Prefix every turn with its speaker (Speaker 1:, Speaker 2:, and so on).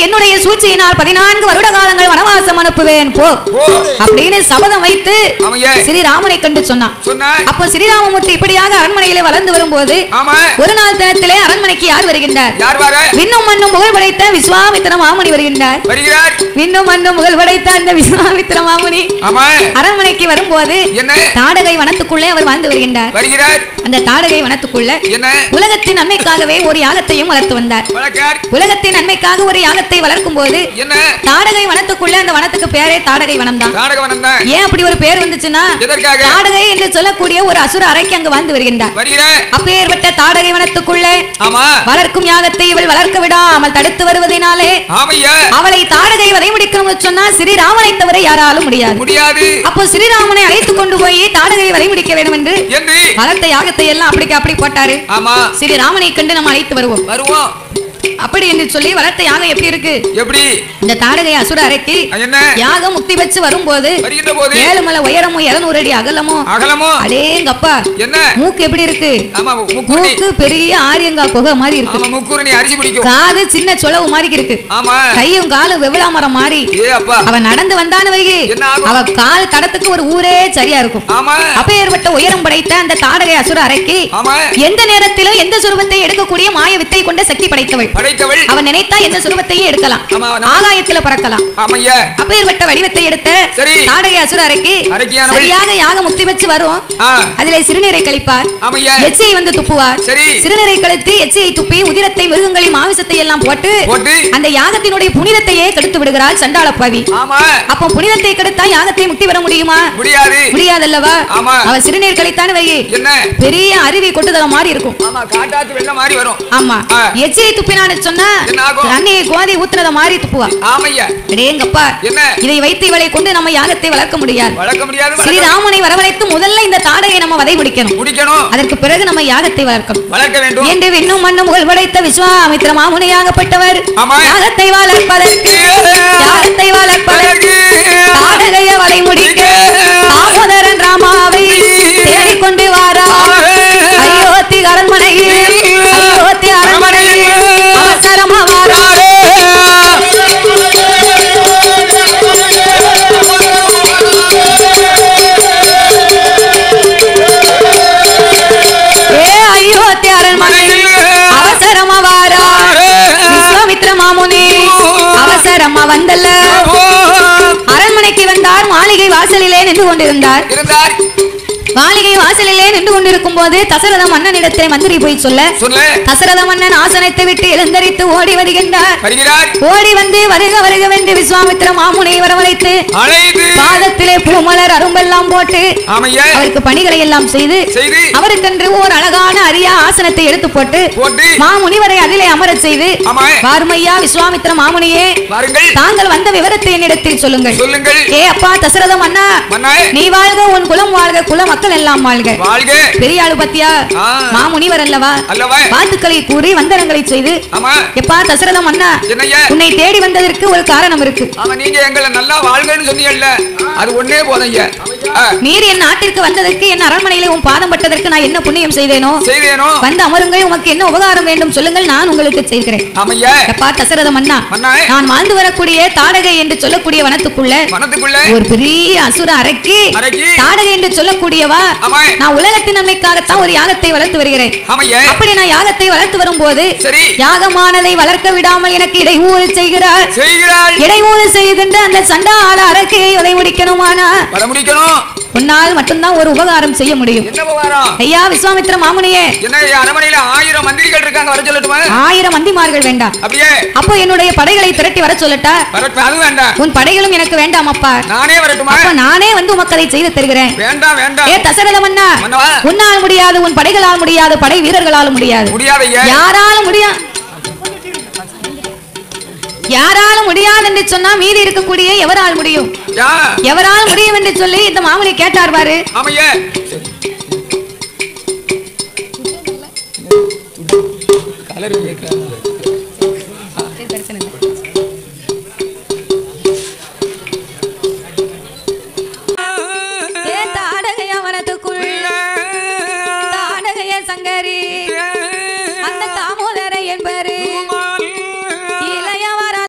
Speaker 1: என்னுடைய சூழ்ச்சியினால் பதினான்கு வருட காலங்கள் வனவாசம் அனுப்புவேன் போ
Speaker 2: போ.
Speaker 1: அப்படின்னு சபதம் வைத்து
Speaker 2: ஆமையா
Speaker 1: ஸ்ரீராமனை கண்டு சொன்னான்
Speaker 2: சொன்னாய்
Speaker 1: அப்போ ஸ்ரீராமமூர்த்தி இப்படியாக அரண்மனையிலே வளர்ந்து வரும்போது
Speaker 2: ஆமா
Speaker 1: ஒரு நாள் தினத்திலே அரண்மனைக்கு யார் வருகின்றார்
Speaker 2: யார் வர
Speaker 1: விண்ணும் மண்ணும் புகழ் படைத்த விஸ்வாமித்திர மாமுனி வருகின்றார்
Speaker 2: வருகிறார்
Speaker 1: விண்ணும் மண்ணும் புகழ் படைத்த அந்த விஸ்வாமித்திர மாமுனி
Speaker 2: ஆமா
Speaker 1: அரண்மனைக்கு வரும்போது
Speaker 2: என்ன
Speaker 1: தாடகை வனத்துக்குள்ளே அவர் வாழ்ந்து வருகின்றார்
Speaker 2: வருகிறார்
Speaker 1: அந்த தாடகை வனத்துக்குள்ள
Speaker 2: என்ன
Speaker 1: உலகத்தின் நன்மைக்காகவே ஒரு யாகத்தையும் வளர்த்து வந்தார்
Speaker 2: வழக்கார்
Speaker 1: உலகத்தின் நன்மைக்காக ஒரு யாகத்தை வளர்க்கும் போது
Speaker 2: என்ன
Speaker 1: தாடகை வனத்துக்குள்ள அந்த வனத்துக்கு பேரே தாடகை வனம் தான்
Speaker 2: நாடக வனம் தான்
Speaker 1: ஏன் அப்படி ஒரு பேர் வந்துச்சுன்னா
Speaker 2: எதற்காக
Speaker 1: தாடகை என்று சொல்லக்கூடிய ஒரு அசுர அறைக்கு அங்கு வாழ்ந்து வருகின்றார்
Speaker 2: வருகிறார்
Speaker 1: அப்பேற்பட்ட தாடகை வனத்துக்குள்ளே
Speaker 2: ஆமா
Speaker 1: வளர்க்கும் யாகத்தை இவள் வளர்க்க விடாமல் தடுத்து வருவதனாலே
Speaker 2: ஆமையா
Speaker 1: அவளை தாடகை வதை முடிக்கணும்னு சொன்னா ஸ்ரீராமனை தவிர யாராலும் முடியாது
Speaker 2: முடியாது
Speaker 1: அப்போ ஸ்ரீராமனை அழைத்து கொண்டு போய் தாடகை வதை முடிக்க வேண்டும் என்று
Speaker 2: என்று
Speaker 1: வளர்த்த யாகத்தை எல்லாம் அப்படிக்கு அப்படி போட்டாரு
Speaker 2: ஆமா
Speaker 1: ஸ்ரீராமனை கண்டு நம்ம அழைத்து வருவோம்
Speaker 2: வருவோம்
Speaker 1: அப்படி என்று சொல்லி வளர்த்த யாகம் எப்படி இருக்கு
Speaker 2: எப்படி
Speaker 1: இந்த தாடகை அசுர அறைக்கு
Speaker 2: என்ன
Speaker 1: யாகம் முக்தி பெற்று வரும்போது
Speaker 2: வருகின்ற போது
Speaker 1: ஏழு மலை உயரமும் இருநூறு அடி அகலமும்
Speaker 2: அகலமோ
Speaker 1: அடேங்கப்பா
Speaker 2: என்ன
Speaker 1: மூக்கு எப்படி இருக்கு
Speaker 2: ஆமா முக்குருணி
Speaker 1: மூக்கு பெரிய ஆரியங்கா புகை மாதிரி இருக்கு
Speaker 2: ஆமா முக்குருணி அரிசி பிடிக்கும்
Speaker 1: காது சின்ன சொலவு மாதிரி இருக்கு
Speaker 2: ஆமா
Speaker 1: கையும் காலும் வெவிலா மரம் மாதிரி
Speaker 2: ஏ அப்பா
Speaker 1: அவன் நடந்து வந்தான்னு வைகி
Speaker 2: என்ன ஆகும்?
Speaker 1: அவ கால் தடத்துக்கு ஒரு ஊரே சரியா இருக்கும்
Speaker 2: ஆமா
Speaker 1: அப்பேற்பட்ட உயரம் படைத்த அந்த தாடகை அசுர அறைக்கு
Speaker 2: ஆமா
Speaker 1: எந்த நேரத்திலும் எந்த சுரூபத்தை எடுக்கக்கூடிய மாய வித்தை கொண்ட சக்தி படைத்தவள்
Speaker 2: படைத்தவள்
Speaker 1: அவன் நினைத்தா எந்த சுரூபத்தையும் எடுக்கலாம்
Speaker 2: ஆமா நம்ம-
Speaker 1: ஆகாயத்துல பறக்கலாம்
Speaker 2: ஆமையா
Speaker 1: அப்பேற்பட்ட வடிவத்தை எடுத்த
Speaker 2: சரி.
Speaker 1: தாடகை அசுர அறைக்கு
Speaker 2: அரைக்கியானவள்.
Speaker 1: சரியாக யாக முக்தி வச்சு வரும்
Speaker 2: ஆ
Speaker 1: அதிலே சிறுநீரை கழிப்பார்
Speaker 2: ஆமையா
Speaker 1: எச்சியை வந்து துப்புவார்
Speaker 2: சரி
Speaker 1: சிறுநீரை கழித்து எச்சியை துப்பி உதிரத்தை மிருகங்களின் மாமிசத்தை எல்லாம் போட்டு
Speaker 2: போட்டு
Speaker 1: அந்த யாகத்தினுடைய புனிதத்தையே கெடுத்து விடுகிறாள் சண்டாளப்பாவி
Speaker 2: ஆமா
Speaker 1: அப்போ புனிதத்தை கெடுத்தா யாகத்தை முக்தி பெற முடியுமா
Speaker 2: முடியாது
Speaker 1: முடியாதல்லவா
Speaker 2: ஆமா.
Speaker 1: அவ சிறுநீர் கழித்தான்னு வை
Speaker 2: என்ன
Speaker 1: பெரிய அருவி கொட்டுதல மாதிரி இருக்கும்
Speaker 2: ஆமா காட்டாத்து வெள்ளம் மாதிரி வரும்
Speaker 1: ஆமா
Speaker 2: ஆ.
Speaker 1: எச்சியை துப்பினான்னு சொன்னா
Speaker 2: என்ன ஆகும்?
Speaker 1: தண்ணியை கோதி ஊத்துனத மாதிரி துப்புவா
Speaker 2: ஆமையா
Speaker 1: அடேங்கப்பா
Speaker 2: என்ன
Speaker 1: இதை வைத்து இவளை கொண்டு நம்ம யாகத்தை வளர்க்க முடியாது
Speaker 2: வளர்க்க முடியாது வளர்க்க-
Speaker 1: ஸ்ரீராமனை வரவழைத்து முதல்ல இந்த தாடையை நம்ம வதை முடிக்கணும்
Speaker 2: முடிக்கணும்
Speaker 1: அதற்கு பிறகு நம்ம யாகத்தை வளர்க்கணும்
Speaker 2: வளர்க்க வேண்டும்
Speaker 1: என்று விண்ணும் மண்ணும் புகழ் படைத்த விஸ்வாமித்திர மாமுனியாகப்பட்டவர்
Speaker 2: ஆமா.
Speaker 1: யாகத்தை வளர்ப்பதற்கு யாகத்தை வளர்ப்பதற்கு தாடகைய வலை முடிக்க தாமோதரன் ராமாவை தேடிக்கொண்டு வாரா அயோத்தி அரண்மனையில் அயோத்தி அரண்மனையில் அவசரமா வாரா ஏ அயோத்தி அரண்மனையில் அவசரமா வாரா விஸ்வாமித்திர மாமுனி அவசரமா வந்தல்ல அரண்மனைக்கு வந்தார் மாளிகை வாசலிலே நின்று கொண்டிருந்தார்
Speaker 2: இருந்தார்
Speaker 1: மாளிகை வாசலிலே நின்று கொண்டிருக்கும் போது தசரத மன்னனிடத்தை மந்திரி போய் சொல்ல
Speaker 2: சொல்ல
Speaker 1: தசரத மன்னன் ஆசனத்தை விட்டு எழுந்தரித்து ஓடி வருகின்றார்
Speaker 2: வருகிறார்
Speaker 1: ஓடி வந்து வருக வருகவென்று விஸ்வாமித்திர மாமுனை வரவழைத்து
Speaker 2: அழைத்து
Speaker 1: பாதத்திலே பூமலர் அரும்பெல்லாம் போட்டு
Speaker 2: ஆமையா
Speaker 1: அவருக்கு பணிகளை எல்லாம் செய்து
Speaker 2: செய்து
Speaker 1: அவருக்கென்று ஓர் அழகான அரிய ஆசனத்தை எடுத்து போட்டு
Speaker 2: போட்டு
Speaker 1: மாமுனிவரை அதிலே அமரச் செய்து
Speaker 2: ஆமா
Speaker 1: வாருமையா விஸ்வாமித்திர மாமுனியே
Speaker 2: வாருங்கள்
Speaker 1: தாங்கள் வந்த விவரத்தை என்னிடத்தில் சொல்லுங்கள்
Speaker 2: சொல்லுங்கள்
Speaker 1: ஏ அப்பா தசரத மன்னா
Speaker 2: மன்னா
Speaker 1: நீ வாழ்க உன் குலம் வாழ்க குல மக்கள் எல்லாம் வாழ்க
Speaker 2: வாழ்க
Speaker 1: பெரிய ஆளு பத்தியா
Speaker 2: ஆ.
Speaker 1: மாமுனிவர் அல்லவா
Speaker 2: அல்லவா
Speaker 1: வாழ்த்துக்களை கூறி வந்தனங்களை செய்து
Speaker 2: ஆமா
Speaker 1: எப்பா தசரத மன்னா
Speaker 2: என்னய்யா
Speaker 1: உன்னை தேடி வந்ததற்கு ஒரு காரணம் இருக்கு
Speaker 2: ஆமா நீங்க எங்களை நல்லா வாழ்கன்னு சொன்னீங்கல்ல அது ஒண்ணே போதும் ஐயா ஆ,
Speaker 1: நீர் என் நாட்டிற்கு வந்ததற்கு என் அரண்மனையிலே உன் பாதம் பட்டதற்கு நான் என்ன புண்ணியம் செய்தேனோ
Speaker 2: செய்தேனோ
Speaker 1: வந்து அமருங்கள் உமக்கு என்ன உபகாரம் வேண்டும் சொல்லுங்கள் நான் உங்களுக்கு செய்கிறேன்
Speaker 2: ஆமையா
Speaker 1: எப்பா தசரத மன்னா
Speaker 2: மன்னா
Speaker 1: நான் வாழ்ந்து வரக்கூடிய தாடகை என்று சொல்லக்கூடிய வனத்துக்குள்ள
Speaker 2: மனத்துக்குள்ள
Speaker 1: ஒரு பெரிய அசுர அறைக்கு
Speaker 2: அரைக்கி
Speaker 1: தாடகை என்று சொல்லக்கூடியவா
Speaker 2: ஆமா
Speaker 1: நான் உலகத்தின் நன்மைக்காகத்தான் ஒரு யாகத்தை வளர்த்து வருகிறேன்
Speaker 2: ஆமையா
Speaker 1: அப்படி நான் யாகத்தை வளர்த்து வரும்போது
Speaker 2: சரி
Speaker 1: யாகமானதை வளர்க்க விடாமல் எனக்கு இடையூறு செய்கிறார்
Speaker 2: செய்கிறாள்
Speaker 1: இடையூறு செய்கின்ற அந்த சண்டால அரக்கையை உதை முடிக்கணுமானா
Speaker 2: வர முடிக்கணும்
Speaker 1: உன்னால் மட்டும்தான் ஒரு உபகாரம் செய்ய முடியும்
Speaker 2: என்ன விவகாரம்
Speaker 1: ஐயா விஸ்வாமித்திர மாமுனியே
Speaker 2: என்ன ஐயா, அரண்மனையில ஆயிரம் மந்திரிகள் இருக்காங்க வர சொல்லட்டுமா
Speaker 1: ஆயிரம் மந்திமார்கள் வேண்டாம்
Speaker 2: அப்படியே
Speaker 1: அப்போ என்னுடைய படைகளை திரட்டி வர சொல்லட்டா
Speaker 2: வரட்டும் அது வேண்டாம்
Speaker 1: உன் படைகளும் எனக்கு வேண்டாம் அப்பா
Speaker 2: நானே வரட்டுமா
Speaker 1: அப்ப நானே வந்து உமக்கு அதை செய்து தருகிறேன்
Speaker 2: வேண்டாம் வேண்டாம்
Speaker 1: ஏ தசரத மன்னா
Speaker 2: மன்னவா
Speaker 1: உன்னால் முடியாது உன் படைகளால் முடியாது படை வீரர்களால் முடியாது
Speaker 2: முடியாது ஐயா
Speaker 1: யாராலும் முடியாது யாராலும் முடியாது என்று சொன்னா மீதி இருக்கக்கூடிய எவரால் முடியும்
Speaker 2: யா
Speaker 1: எவரால் முடியும் என்று சொல்லி இந்த மாமனை கேட்டார் பாரு
Speaker 2: ஆமையா சரி